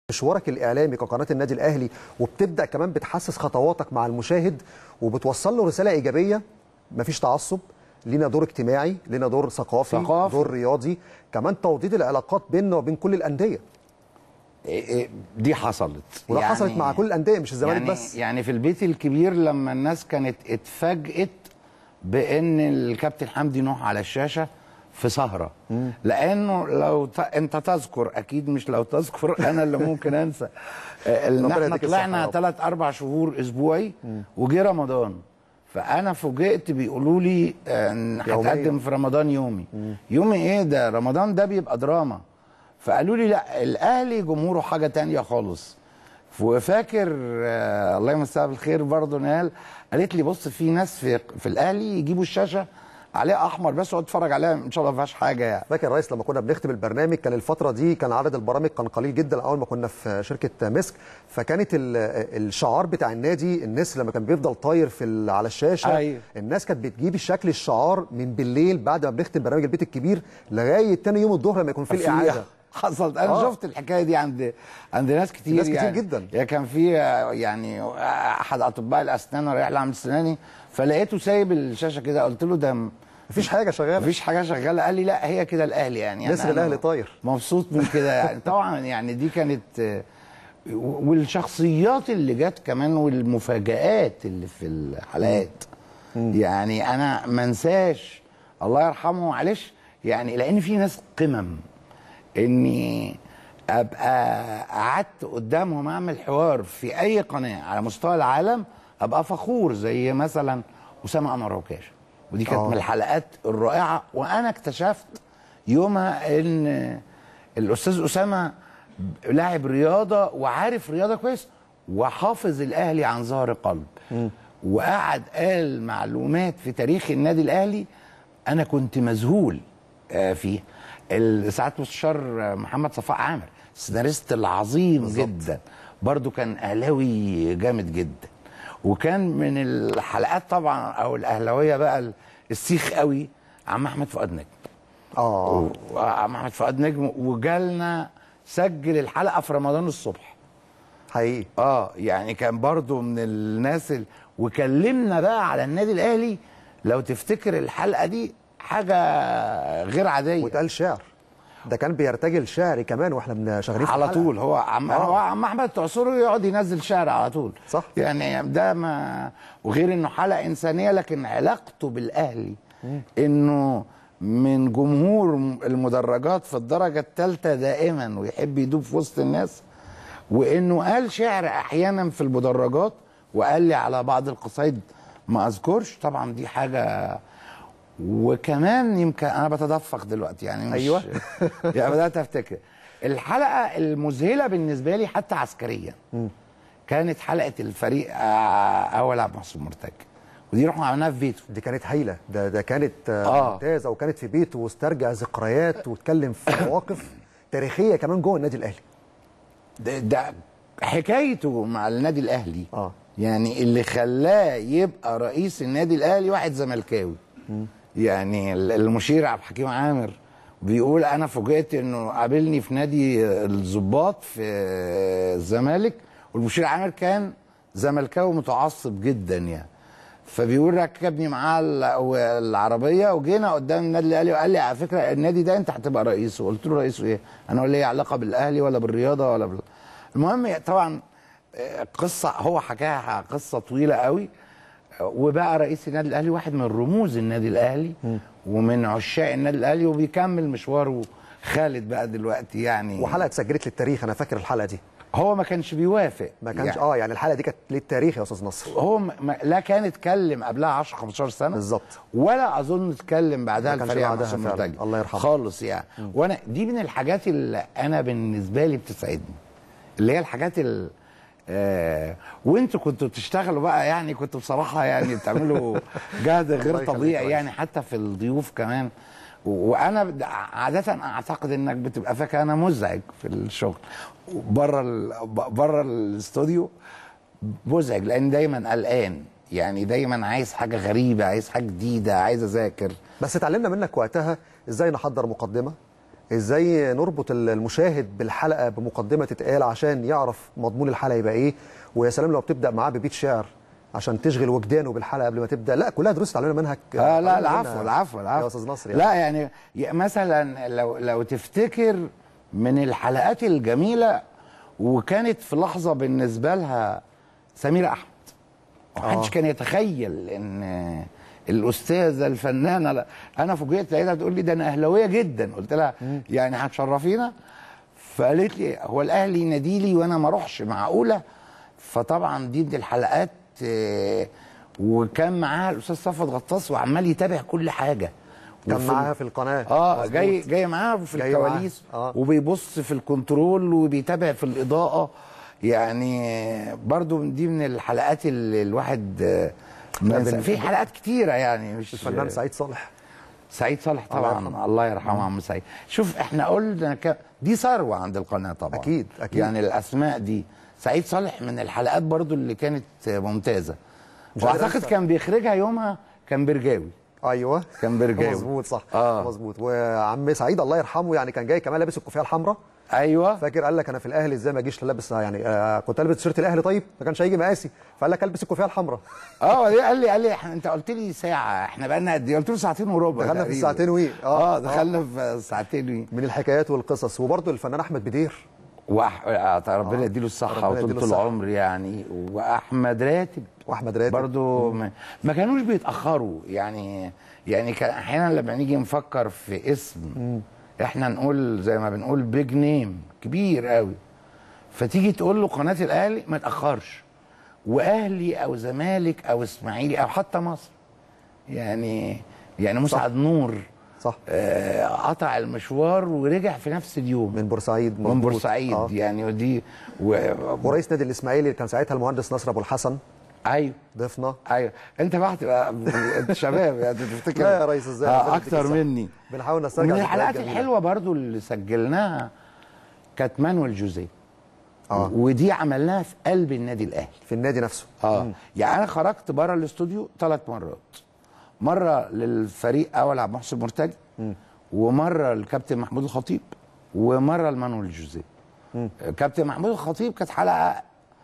مشوارك الاعلامي كقناه النادي الاهلي وبتبدا كمان بتحسس خطواتك مع المشاهد وبتوصل له رساله ايجابيه مفيش تعصب لينا دور اجتماعي لينا دور ثقافي ثقافي. دور رياضي كمان توطيد العلاقات بيننا وبين كل الانديه إيه إيه دي حصلت وده يعني حصلت مع كل الانديه مش الزمالك يعني بس يعني في البيت الكبير لما الناس كانت اتفاجئت بان الكابتن حمدي نوح على الشاشه في سهره لانه لو ت... انت تذكر اكيد مش لو تذكر انا اللي ممكن انسى آه، ان ربنا احنا يديك الصحة يا طلعنا رب. ثلاث اربع شهور اسبوعي وجه رمضان فانا فوجئت بيقولوا لي آه، ان يوميا. هتقدم في رمضان يومي يومي ايه ده رمضان ده بيبقى دراما فقالوا لي لا الاهلي جمهوره حاجه تانية خالص وفاكر آه الله يمسها بالخير برضه نهال قالت لي بص في ناس في في الاهلي يجيبوا الشاشه عليها احمر بس اقعد اتفرج عليها ان شاء الله ما فيهاش حاجه يعني فاكر يا ريس لما كنا بنختم البرنامج كان الفتره دي كان عدد البرامج كان قليل جدا اول ما كنا في شركه مسك فكانت ال- الشعار بتاع النادي الناس لما كان بيفضل طاير في ال- على الشاشه أيوة. الناس كانت بتجيب الشكل الشعار من بالليل بعد ما بنختم برنامج البيت الكبير لغايه تاني يوم الظهر لما يكون في الاعاده حصلت انا آه. آه. شفت الحكايه دي عند عند ناس كتير ناس كتير يعني جدا. يعني كان في آه، يعني آه، احد اطباء الاسنان رايح لعمل سناني فلقيته سايب الشاشه كده قلت له ده م- مفيش حاجه شغاله مفيش حاجه شغاله قال لي لا هي كده الاهلي يعني نسر أنا الأهلي طاير. مبسوط من كده يعني طبعا يعني دي كانت آه، والشخصيات اللي جت كمان والمفاجآت اللي في الحلقات يعني انا ما انساش الله يرحمه معلش يعني لان في ناس قمم اني ابقى قعدت قدامهم اعمل حوار في اي قناه على مستوى العالم ابقى فخور زي مثلا اسامه انور عكاشه ودي كانت آه. من الحلقات الرائعه وانا اكتشفت يومها ان الاستاذ اسامه لاعب رياضه وعارف رياضه كويس وحافظ الاهلي عن ظهر قلب وقعد قال معلومات في تاريخ النادي الاهلي انا كنت مذهول آه، فيها ال- ساعات مستشار آه، محمد صفاء عامر السيناريست العظيم بالزبط. جدا برضو كان اهلاوي جامد جدا وكان من الحلقات طبعا او الاهلاويه بقى السيخ قوي عم احمد فؤاد نجم اه عم احمد فؤاد نجم وجالنا سجل الحلقه في رمضان الصبح حقيقي اه يعني كان برضو من الناس ال... وكلمنا بقى على النادي الاهلي لو تفتكر الحلقه دي حاجه غير عاديه واتقال شعر ده كان بيرتجل شعري كمان واحنا بن- شغالين في على الحلقة. طول هو عم آه. هو عم احمد تعصره يقعد ينزل شعر على طول صح. يعني ده ما وغير انه حلقه انسانيه لكن علاقته بالاهلي انه من جمهور المدرجات في الدرجه الثالثه دائما ويحب يدوب في وسط الناس وانه قال شعر احيانا في المدرجات وقال لي على بعض القصايد ما اذكرش طبعا دي حاجه وكمان يمكن انا بتدفق دلوقتي يعني مش أيوة. يعني بدات افتكر الحلقه المذهله بالنسبه لي حتى عسكريا كانت حلقه الفريق آه، اول عبد المحسن مرتج ودي رحنا عملناها في بيته دي كانت هايله ده ده كانت آه. آه. ممتازه وكانت في بيته واسترجع ذكريات واتكلم في مواقف تاريخيه كمان جوه النادي الاهلي ده, ده حكايته مع النادي الاهلي آه. يعني اللي خلاه يبقى رئيس النادي الاهلي واحد زملكاوي يعني ال- المشير عبد الحكيم عامر بيقول انا فوجئت انه قابلني في نادي الضباط في الزمالك والمشير عامر كان زملكاوي متعصب جدا يعني فبيقول ركبني معاه ال- العربيه وجينا قدام النادي الاهلي وقال لي على فكره النادي ده انت هتبقى رئيسه قلت له رئيسه ايه؟ انا ولا لي علاقه بالاهلي ولا بالرياضه ولا بال... المهم طبعا آه، قصه هو حكاها قصه طويله قوي آه، وبقى رئيس النادي الاهلي واحد من رموز النادي الاهلي ومن عشاق النادي الاهلي وبيكمل مشواره خالد بقى دلوقتي يعني وحلقه اتسجلت للتاريخ انا فاكر الحلقه دي هو ما كانش بيوافق ما كانش يعني اه يعني الحلقه دي كانت للتاريخ يا استاذ نصر هو ما ما- لا كان اتكلم قبلها 10 15 سنه بالظبط. ولا اظن اتكلم بعدها ما كانش الفريق بعدها محسن فعلا. مرتجي الله يرحمه. خالص يعني وانا دي من الحاجات اللي انا بالنسبه لي بتسعدني اللي هي الحاجات ال آه وانتوا كنتوا بتشتغلوا بقى يعني كنتوا بصراحه يعني بتعملوا جهد الله غير يخليك طبيعي يا يعني حتى في الضيوف كمان و- وانا بد- عاده اعتقد انك بتبقى فاكر انا مزعج في الشغل بره ال... بره الاستوديو مزعج لان دايما قلقان يعني دايما عايز حاجه غريبه عايز حاجه جديده عايز اذاكر بس اتعلمنا منك وقتها ازاي نحضر مقدمه ازاي نربط المشاهد بالحلقه بمقدمه تتقال عشان يعرف مضمون الحلقه يبقى ايه ويا سلام لو بتبدا معاه ببيت شعر عشان تشغل وجدانه بالحلقه قبل ما تبدا لا كلها دروس اتعلمنا منها ك- اه لا اتعلمنا العفو منها العفو العفو يا استاذ نصر يعني. لا يعني ي- مثلا لو لو تفتكر من الحلقات الجميله وكانت في لحظه بالنسبه لها سميره احمد محدش آه. كان يتخيل ان الاستاذه الفنانه لا انا فوجئت لقيتها بتقول لي ده انا اهلاويه جدا قلت لها يعني هتشرفينا فقالت لي هو الاهلي يناديلي وانا ما اروحش معقوله فطبعا دي من الحلقات آه، وكان معاها الاستاذ صفوت غطاس وعمال يتابع كل حاجه كان وفي- معاها في القناه اه مظبوط. جاي جاي معاها في جاي معاها. الكواليس آه. وبيبص في الكنترول وبيتابع في الاضاءه يعني برضو دي من الحلقات اللي الواحد آه، ما ينسى- بن- في حلقات كتيره يعني مش الفنان سعيد صالح سعيد صالح الله طبعا يرحمه. الله يرحمه عم سعيد شوف احنا قلنا ك... دي ثروه عند القناه طبعا أكيد، أكيد. يعني الاسماء دي سعيد صالح من الحلقات برضو اللي كانت ممتازه مش قادر واعتقد أنسى. كان بيخرجها يومها كان برجاوي ايوه كان برجاوي. مظبوط صح آه. مظبوط وعم سعيد الله يرحمه يعني كان جاي كمان لابس الكوفيه الحمراء ايوه فاكر قال لك انا في الاهلي ازاي ما اجيش لابس يعني آه كنت البس تيشيرت الاهلي طيب ما كانش هيجي مقاسي فقال لك البس الكوفيه الحمراء اه دي قال لي قال لي إحنا- انت قلت لي ساعه احنا بقى لنا قد ايه قلت له ساعتين وربع دخلنا في تقريباً. الساعتين وي. آه، اه دخلنا في ساعتين وي من الحكايات والقصص وبرضه الفنان احمد بدير وأح... آه، ربنا يديله الصحه ربنا يديله وطولة الصحة. العمر يعني واحمد راتب واحمد راتب برضو ما, ما كانوش بيتاخروا يعني يعني كان احيانا لما نيجي نفكر في اسم احنا نقول زي ما بنقول بيج نيم كبير قوي فتيجي تقول له قناه الاهلي ما تاخرش واهلي او زمالك او اسماعيلي او حتى مصر يعني يعني مسعد نور صح آه، قطع المشوار ورجع في نفس اليوم من بورسعيد من مظبوط. بورسعيد آه. يعني ودي و... ورئيس نادي الاسماعيلي كان ساعتها المهندس نصر ابو الحسن ايوه ضيفنا ايوه انت بقى هتبقى انت شباب يعني تفتكر لا يا ريس ازاي آه ربنا يديك اكتر الصحة. مني بنحاول نسترجع من ذكريات الحلقات جميلة. الحلوه برضو اللي سجلناها كانت مانويل جوزيه آه. ودي عملناها في قلب النادي الاهلي في النادي نفسه اه يعني انا خرجت بره الاستوديو ثلاث مرات مره للفريق اول عبد المحسن مرتجي ومره للكابتن محمود الخطيب ومره لمانويل جوزيه كابتن محمود الخطيب كانت حلقه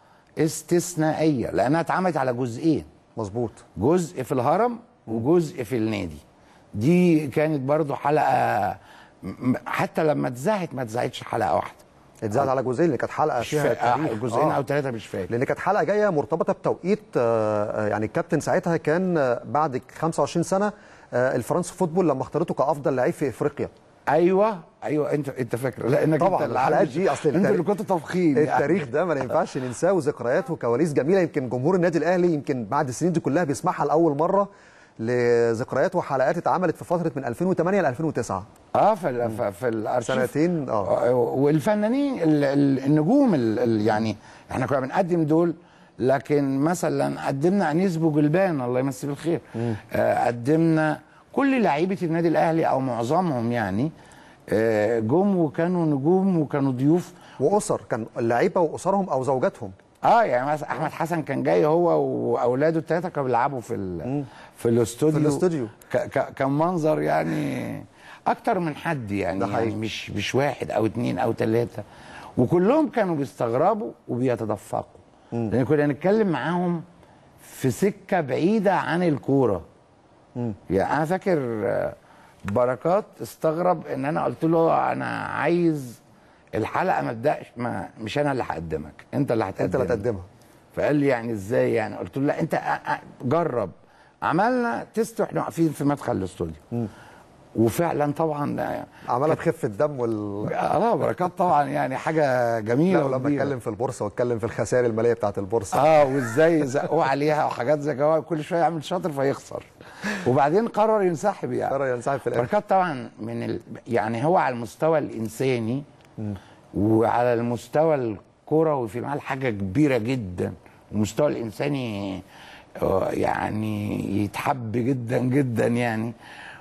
استثنائيه لانها اتعملت على جزئين مظبوط جزء في الهرم وجزء في النادي دي كانت برضو حلقه م- حتى لما اتذاعت ما اتذاعتش حلقه واحده اتذاعت على جزئين اللي كانت حلقه مش فيها فا- آه، تاريخ. جزئين آه. او ثلاثه مش فاكر لان كانت حلقه جايه مرتبطه بتوقيت آه، آه، يعني الكابتن ساعتها كان آه، بعد 25 سنه آه، الفرنسي فوتبول لما اختارته كافضل لعيب في افريقيا ايوه ايوه انت انت فاكر لانك طبعا انت اللي الحلقات عامل- دي اصل انت اللي التاريخ- كنت تفخيم التاريخ ده ما ينفعش ننساه وذكريات وكواليس جميله يمكن جمهور النادي الاهلي يمكن بعد السنين دي كلها بيسمعها لاول مره لذكريات وحلقات اتعملت في فتره من 2008 ل 2009 اه في ال- في, في الارشيف سنتين اه آه، والفنانين ال- ال- النجوم ال- ال- يعني احنا كنا بنقدم دول لكن مثلا قدمنا انيس بوجلبان الله يمسيه بالخير آه قدمنا كل لعيبه النادي الاهلي او معظمهم يعني آه جم وكانوا نجوم وكانوا ضيوف واسر كان اللعيبه واسرهم او زوجاتهم اه يعني مثلا احمد حسن كان جاي هو واولاده الثلاثه كانوا بيلعبوا في ال- في الاستوديو في الاستوديو. ك- ك- كان منظر يعني اكتر من حد يعني, ده يعني حقيقي. مش مش واحد او اتنين او ثلاثه وكلهم كانوا بيستغربوا وبيتدفقوا لان كنا نتكلم معاهم في سكه بعيده عن الكوره يعني انا فاكر آه، بركات استغرب ان انا قلت له انا عايز الحلقه ما تبداش ما مش انا اللي هقدمك انت اللي هتقدم انت اللي هتقدمها فقال لي يعني ازاي يعني قلت له لا انت أ- أ- جرب عملنا تيست واحنا واقفين في مدخل الاستوديو وفعلا طبعا آه، عملها بخفه دم وال اه بركات طبعا يعني حاجه جميله لا ولما وكبيرة. اتكلم في البورصه واتكلم في الخسائر الماليه بتاعت البورصه اه وازاي زقوه عليها وحاجات زي كده كل شويه يعمل شاطر فيخسر وبعدين قرر ينسحب يعني قرر ينسحب في الاخر بركات طبعا من ال... يعني هو على المستوى الانساني وعلى المستوى الكروي في الملعب حاجه كبيره جدا المستوى الانساني آه، يعني يتحب جدا جدا يعني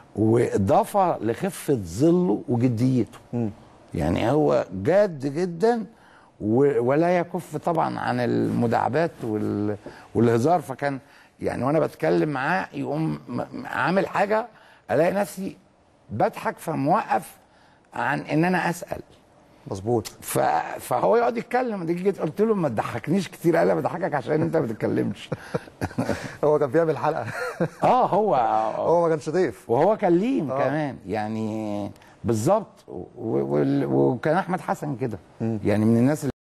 واضافه لخفه ظله وجديته يعني هو جاد جدا و- ولا يكف طبعا عن المداعبات وال- والهزار فكان يعني وانا بتكلم معاه يقوم م- م- عامل حاجه الاقي نفسي بضحك فموقف عن ان انا اسال مظبوط ف... فهو يقعد يتكلم دي جيت قلت له ما تضحكنيش كتير قال لي بضحكك عشان انت ما بتتكلمش هو كان بيعمل حلقه اه هو هو ما كانش ضيف وهو كليم آه. كمان يعني بالظبط و... و... وكان احمد حسن كده يعني من الناس اللي